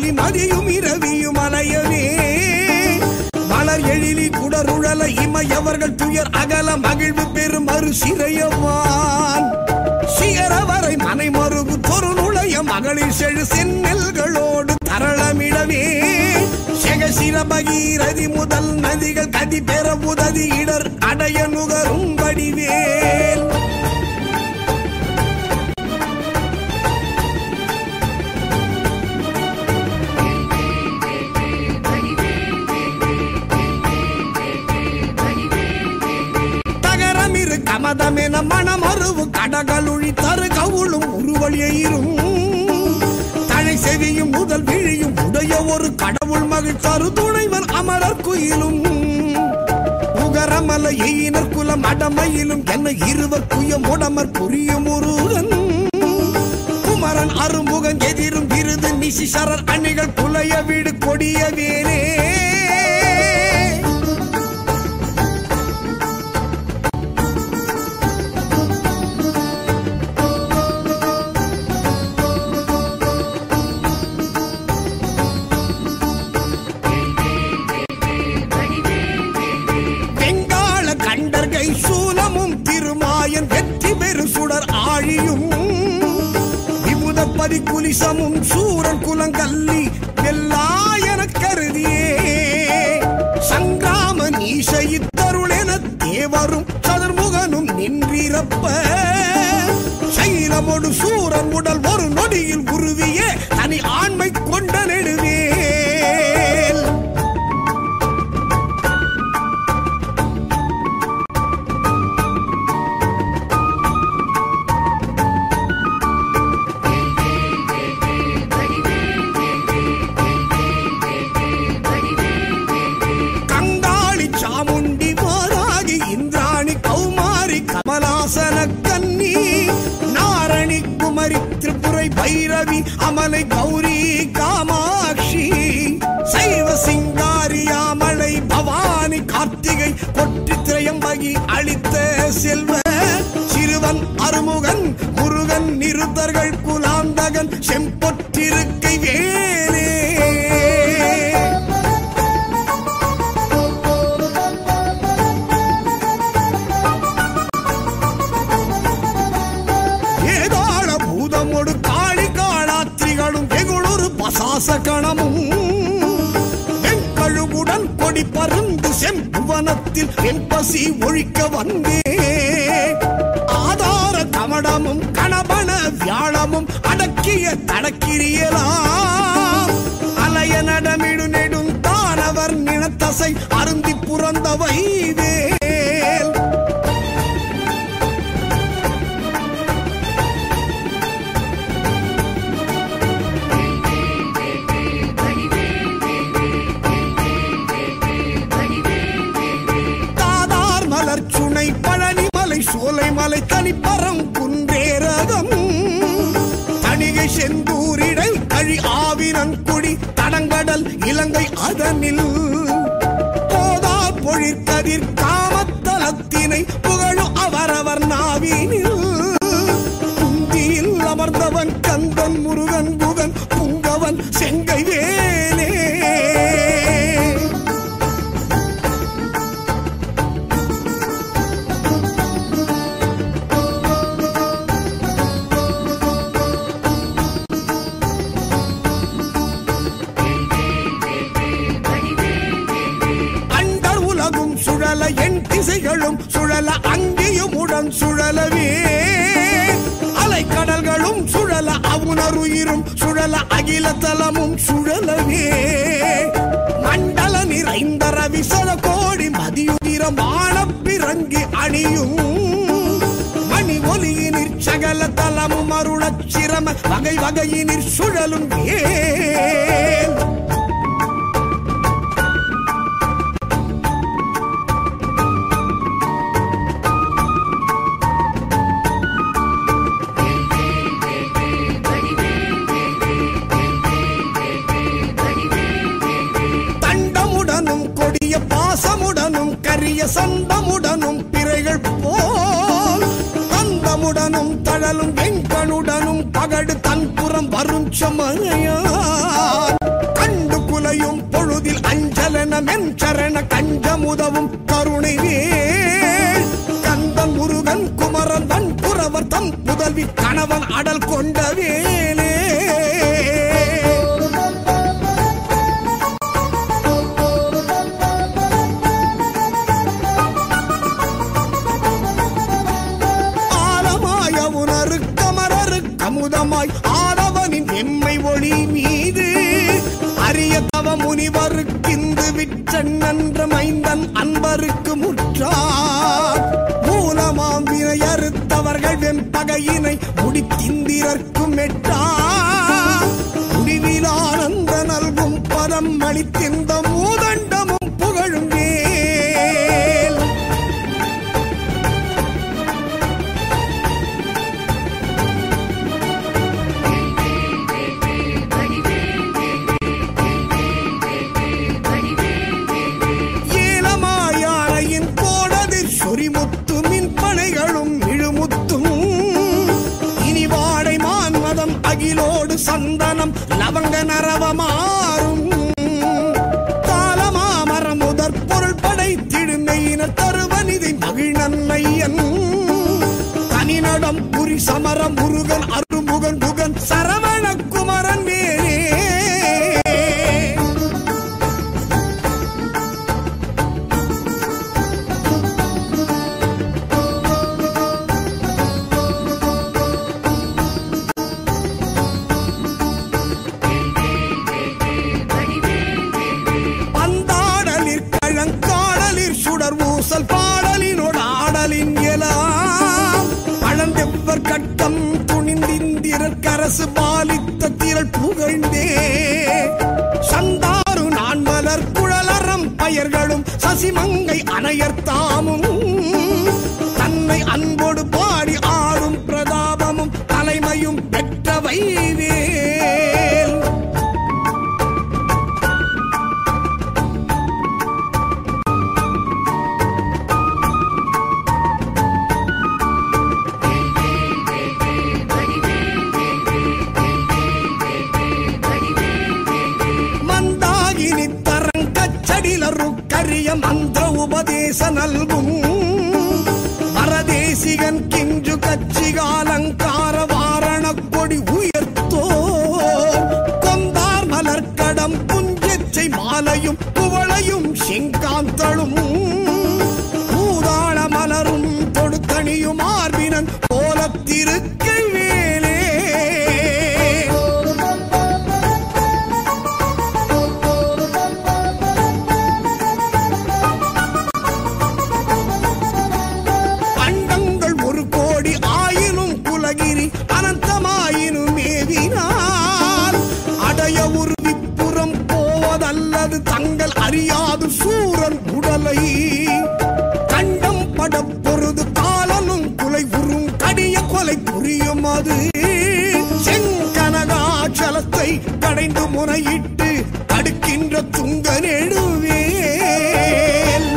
மதி மதியும் இரவியும் அலையவே மலர் எழிலி குடருழல இமையவர்கள் துயர் அகல மகிழ்வு பெரும் மறு சிறையவான் சிகர வரை மனை மருகு தொரு நுழைய மகளிர் செழு செந்நெல்களோடு தரளமிடவே செகசிர பகீரதி முதல் நதிகள் கதி பெற உதவி இடர் அடைய நுகரும் வடிவேல் தகரமிரு கமதமென மணமருவு கடகளுழி தரு கவுளும் உருவழியும் தழை செவியும் முதல் விழியும் உடைய ஒரு கடவுள் மகிழ் தரு துணைவர் அமரர் குயிலும் உகரமல எயினர் குலம் அடமையிலும் என்ன இருவர் குயம் உடமர் புரியும் முருகன் குமரன் அருமுகன் எதிரும் விருது நிசிசரர் அணிகள் புலைய வீடு கொடிய வேரே வெங்காள கண்டர்கை சூலமும் திருமாயன் வெற்றி பெரு சுடர் ஆழியும் விபுதப்பதி குலிசமும் சூரன் குலங்கல்லி வெல்லாயன கருதியே சங்கிராம நீசைத்தருளென தேவரும் சதுர்முகனும் நின்றிரப்ப சைலமொடு சூரன் உடல் ஒரு நொடியில் உருவிய தனி ஆண்மை கொண்ட நெடுவேல் கங்காளி சாமுண்டி மாராகி இந்திராணி கௌமாரி கமலாசன கன்னி நாரணி குமரி திரிபுரை பைரவி அமலை கௌரி காமாட்சி சைவ சிங்காரியாமலை பவானி கார்த்திகை கொட்டி திரையம்பகி அளித்த செல்வ சிறுவன் அருமுகன் முருகன் நிருத்தர்கள் குலாந்தகன் செம்பொற்றிருக்கை வேலே ஏதாள பூதமொடு காளி காளாத்திரிகளும் வெகுளொரு பசாச கணமும் வெண்கழுகுடன் கொடி பருந்து செம்புவனத்தில் வெண்பசி ஒழிக்க வந்தே ஆதார கமடமும் கணபன வியாழமும் அடக்கிய தடக்கிரியலாம் அலைய நடமிடு நெடும் தானவர் நினத்தசை அருந்தி புறந்தவை வேல் தாதார் மலர் சுனை பழனி மலை சோலை மலை தனிப்பரம் குன்றேரகம் தணிகை செந்தூரிடை கழி ஆவினன் குடி தடங்கடல் இலங்கை அதனில் போதா பொழிற்கதிர் காமத்தலத்தினை புகழும் அவரவர் நாவினில் குந்தியில் அமர்ந்தவன் கந்தன் முருகன் குகன் புங்கவன் செங்கை வேலே அண்டர் உலகும் சுழல என் திசைகளும் சுழல அங்கேயும் உடன் சுழலவே அலைக்கடல்களும் சுழல அவுணருயிரும் சுழல அகில தலமும் சுழலவே மண்டல நிறைந்த ரவிசல கோடி மதியுதிரம் ஆனப்பிறங்கி அணியும் மணி ஒலியினிற் சகல தலமும் அருளச் சிரம வகை வகையினிற் சுழலும் ஏன் தண்டமுடனும் கொடிய பாசமுடனும் கரிய சண்டமுடனும் பிறைகள் போல் கந்தமுடனும் தழலும் வெண்கணுடனும் பகடு தன்புறம் வரும் சமயான் கணமென் சரண கஞ்சமுதவும் கருணை வேல் கந்தன் முருகன் குமரன் வன் புறவர் தம் புதல்வி கணவன் அடல் கொண்ட வேலே ஆலமாய உணரு கமரரு கமுதமாய் ஆடவனின் எம்மை ஒளி மீது அரிய தவ முனிவருக்கிந்து விற்றன்ற மைந்தன் அன்பருக்கு முற்றார் மூலமாம் வினை அறுத்தவர்கள் வெம்பகையினை முடித்திந்திரர்க்கும் எட்டா முடிவில் ஆனந்த நல்கும் பதம் அளித்திந்த மூதண்டமும் புகழும் வேல் ஏலமாயானையின் கோடதிர் சொரிமுத்து மின் பனைகளும் இழுமுத்தும் இனி வாடை மான்மதம் அகிலோடு சந்தனம் லவங்க நரவமாறும் காலமாமரம் முதற் பொருள் படைத்திடுமையினர் தருவனிதை மகிழ்நன்மையன் தனிநடம் புரி சமரம் முருகன் அருமுகன் புகன் சரவண குமரன் வேறே பந்தாடலிற் கழங்காடலிற் சுடர் ஊசல் பாடலினோடு ஆடலின் எலாம் பழந்தெவ்வர் கட்டம் துணிந்திந்திரர் கரசு பாலித்த திரள் புகழ்ந்தே சந்தாரு நான் மலர் குழலறம் பயர்களும் சசிமங்கை அணையர் தாமும் தன்னை அன்போடு பாடி ஆடும் பிரதாபமும் தலைமையும் பெற்றவை வேல் மந்தாகினி தரங்கச்சடிலரு கரிய மந்திர உபதேச நல்கும் பரதேசிகன் கிஞ்சு கச்சிகாலங்கார வாரண கொடி உயர்த்தோ கொந்தார் மலர்க்கடம் புஞ்செச்சை மாலையும் குவளையும் செங்காந்தளும் பூதாள மலரும் தொடுத்தணியும் ஆர்பினன் போலத்திருக்கை வேலே அண்டங்கள் ஒரு கோடி ஆயினும் குலகிரி அனந்தமாயினும் மேவினார் அடைய ஒரு விப்புறம் போவதல்லது தங்கள் அறியாது சூரன் உடலை கண்டம் படப் பொருது காலனும் குலை உறும் கடிய கொலை புரியும் அது செங்கனகாச்சலத்தை கடைந்து முறையிட்டு அடுக்கின்ற துங்க நெடுவேல்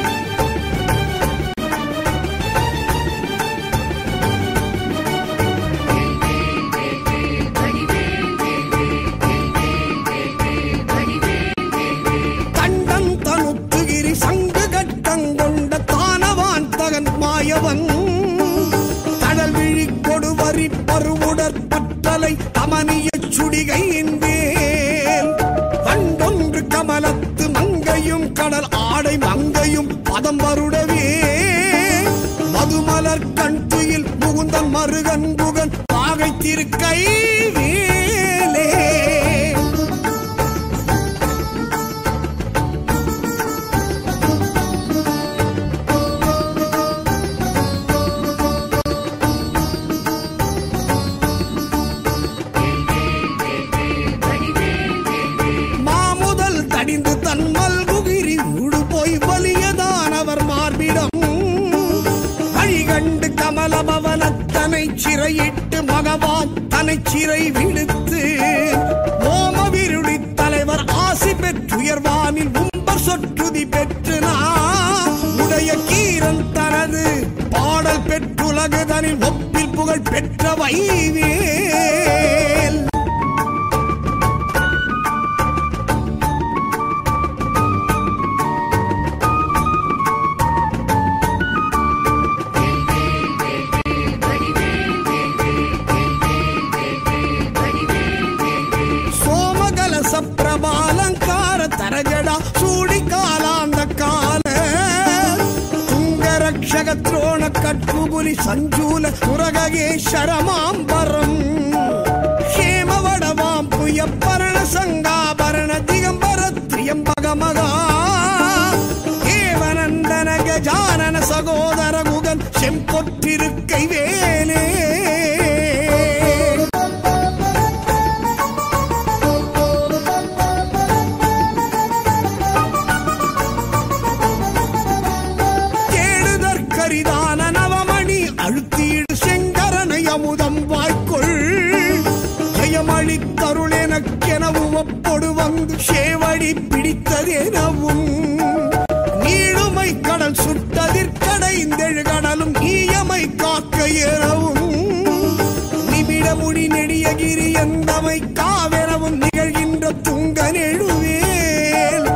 தண்டன் தனுத்துகிரி சங்கு கட்டங்கொண்ட தானவான் தகன் மாயவன் கடல் விழி கொடுவரி பருவுடற் பற்றலை தமனிய சுடிகையின் வேல் வண்டொன்று கமலத்து மங்கையும் கடல் ஆடை மங்கையும் பதம் வருடவே மதுமலர் கண் துயில் முகுந்தன் மருகன் புகன் பாகை திருக்கை வேலே மாமுதல் தடிந்து தன் மல்குகிரி ஊடு போய் வலியதானவர் மார்பிடம் வழிகண்டு கமலபவனத்தனை சிறையிட்டு மகவான் தனை சிறை விடுத்து ஓமவிருடி தலைவர் ஆசி பெற்றுயர்வானில் உம்பர் சொற்றுதி பெற்று நாம் உடைய கீரன் தனது பாடல் பெற்றுலகுதனில் ஒப்பில் புகழ் பெற்ற வைவேல் தரஜடா சூடி காலாந்த கால துங்கரக்ஷக துரோண கட்புபுலி சஞ்சூல முரகேஸ்வரமாம்பரம் ஹேமவடவாம் புயப்பரண சங்காபரண திகம்பர திரியம்பக மகா ஏவனந்தன கஜானன சகோதர குகன் செம்பொற்றிருக்கை வேலே தேடுதற்கரிதான நவமணி அழுத்தீடு செங்கரனை அமுதம் வாய்க்கொள் ஜெயமளித்தருள் எனக்கெனவும் ஒப்பொடு வந்து சேவடி பிடித்ததெனவும் நீடுமை கடல் சுட்டதிற்கடைந்தெழு கடலும் ஈயமை காக்க எனவும் நிமிட முடி நெடியகிரி எந்தமை காவெனவும் நிகழ்கின்ற துங்க நெழுவேல்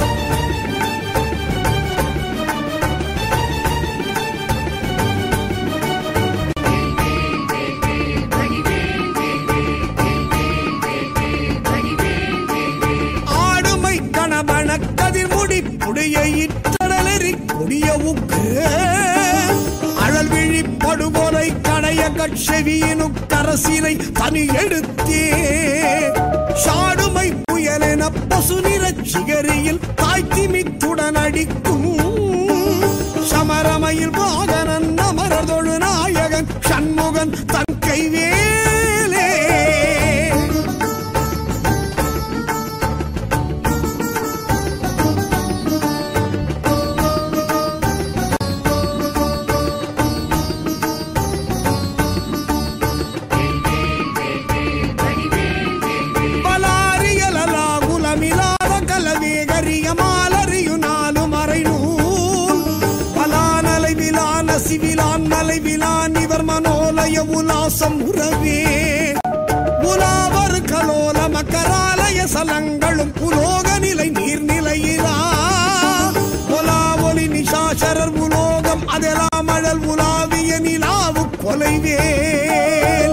ஆடுமை கணவன கதிர்முடி புடைய இட்டடலெறி கொடிய உக்கு அழல் விழி படுகொலை கடைய கட்செவியினு கரசிலை தனி எடுத்தே சாடுமை புயலென பசு நிறச் சிகரியில் தாய்த்திமித்துடன் அடிக்கும் சமரமையில் வாகனன் அமரதொழு நாயகன் சண்முகன் தன் கைவேலே பலாரியலலா குலமிலாத கலவேகரிய மாலறியு நாலு மறைநூல் பலானலை விலான சிவிலான் மலை விலான் இவர் மனோலய உலாசம் உறவே உலாவர் கலோல மக்கராலய சலங்களும் உலோக நிலை நீர்நிலையிலா உலா ஒளி நிஷாசரர் உலோகம் அதெல்லாம் அழல் உலாவிய நிலாவு கொலைவேல்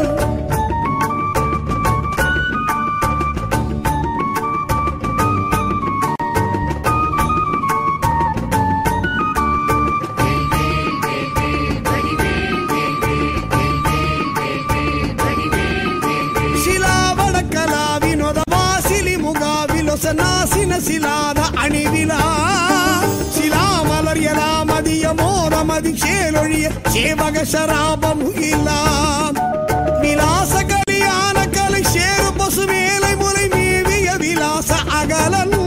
ಶಿಲಾವಳ ಕಲಾ ವಿನೋದ ವಾಸಿಲಿ ಮುಗಾವಿಲೊಸ ನಾಸಿನ ಶಿಲಾದ ಅಣಿವಿಲ ಶಿಲಾಮಲರ್ಯಲ ಮದಿಯ ಮೋದ ಮದಿ ಶೇಲೊಳಿಯ ಸೇವಗ ಶರಾಬ ಮುಗಿಲ ವಿಲಾಸ ಕಲಿಯಾನ ಕலை சேரு பசு மேலை முலை மேவிய விலாச அகலன்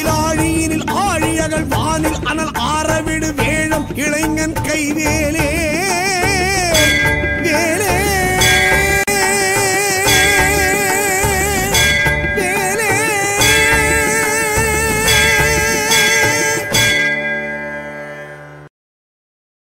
விலாழியினில் ஆழியகள் வானில் அனல் ஆரவிடு வேழம் இளைஞன் கைவேலே